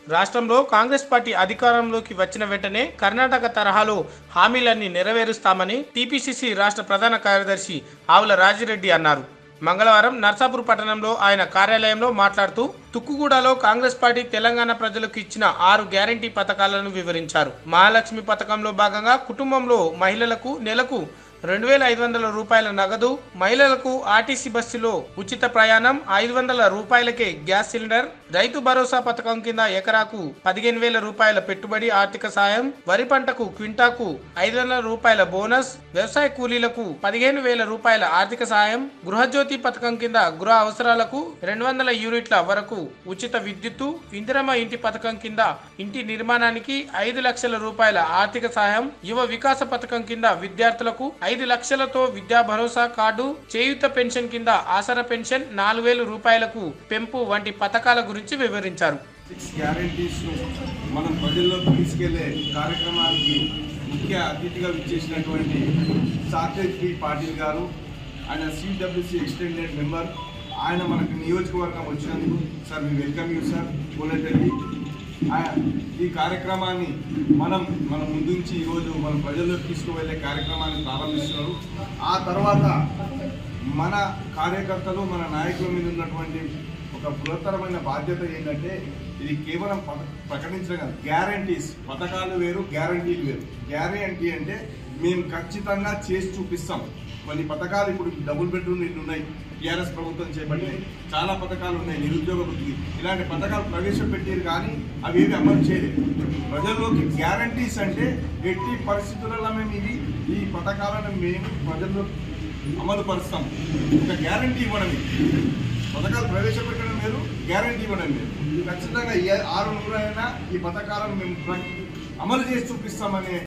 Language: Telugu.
రాష్ట్రంలో కాంగ్రెస్ పార్టీ అధికారంలోకి వచ్చిన వెంటనే కర్ణాటక తరహాలో హామీలన్నీ నెరవేరుస్తామని టీపీసీసీ రాష్ట్ర ప్రధాన కార్యదర్శి ఆవుల రాజిరెడ్డి అన్నారు మంగళవారం నర్సాపూర్ పట్టణంలో ఆయన కార్యాలయంలో మాట్లాడుతూ తుక్కుగూడలో కాంగ్రెస్ పార్టీ తెలంగాణ ప్రజలకు ఇచ్చిన ఆరు గ్యారంటీ పథకాలను వివరించారు మహాలక్ష్మి పథకంలో భాగంగా కుటుంబంలో మహిళలకు నెలకు రెండు వేల ఐదు వందల రూపాయల నగదు మహిళలకు ఆర్టీసీ బస్సులో ఉచిత ప్రయాణం ఐదు వందల రూపాయలకే గ్యాస్ సిలిండర్ రైతు భరోసా పథకం కింద ఎకరాకు పదిహేను వేల రూపాయల పెట్టుబడి ఆర్థిక సాయం వరి పంటకు క్వింటాకు ఐదు వందల రూపాయల బోనస్ వ్యవసాయ కూలీలకు పదిహేను వేల రూపాయల ఆర్థిక సాయం గృహజ్యోతి పథకం కింద గృహ అవసరాలకు రెండు వందల యూనిట్ల వరకు ఉచిత విద్యుత్తు ఇందిరమ్మ ఇంటి పథకం కింద ఇంటి నిర్మాణానికి ఐదు లక్షల రూపాయల ఆర్థిక సాయం యువ వికాస పథకం కింద విద్యార్థులకు ఐదు లక్షలతో విద్యా భరోసా కార్డు చేయుత పెన్షన్ కింద ఆసరా పెన్షన్ నాలుగు వేలు రూపాయలకు పెంపు వంటి పథకాల గురించి వివరించారు సిక్స్ గ్యారంటీస్ మనం ప్రజల్లోకి తీసుకెళ్లే కార్యక్రమానికి ముఖ్య అతిథిగా విచ్చేసినటువంటి సాకేత్ పి పాటిల్ గారు ఆయన సిడబ్ల్యూసి ఎక్స్టెండెడ్ మెంబర్ ఆయన మనకు నియోజకవర్గం వచ్చినందుకు సార్ మీ వెల్కమ్ యూ సార్ పోలేటల్లి ఈ కార్యక్రమాన్ని మనం మన ముందుంచి ఈరోజు మన ప్రజల్లోకి తీసుకువెళ్ళే కార్యక్రమాన్ని ప్రారంభిస్తున్నారు ఆ తర్వాత మన కార్యకర్తలు మన నాయకుల మీద ఉన్నటువంటి ఒక బృహత్తరమైన బాధ్యత ఏంటంటే ఇది కేవలం పథ- ప్రకటించడం కాదు గ్యారంటీస్ పథకాలు వేరు గ్యారంటీలు వేరు గ్యారంటీ అంటే మేము ఖచ్చితంగా చేసి చూపిస్తాం కొన్ని పథకాలు ఇప్పుడు డబుల్ బెడ్రూమ్ ఇల్లు ఉన్నాయి టీఆర్ఎస్ ప్రభుత్వం చేపట్టినాయి చాలా పథకాలు ఉన్నాయి నిరుద్యోగ వృత్తి ఇలాంటి పథకాలు ప్రవేశపెట్టారు కానీ అవి ఏవి అమలు చేయలేదు ప్రజల్లోకి గ్యారంటీస్ అంటే ఎట్టి పరిస్థితులలో మేము ఇది ఈ పథకాలను మేము ప్రజల్లో అమలు పరుస్తాం ఒక గ్యారంటీ ఇవ్వడం ఇది. పథకాలు ప్రవేశపెట్టడం వేరు గ్యారంటీ ఇవ్వడం వేరు ఖచ్చితంగా ఏ ఆరు నూరైనా ఈ పథకాలను మేము ప్ర- అమలు చేసి చూపిస్తామనే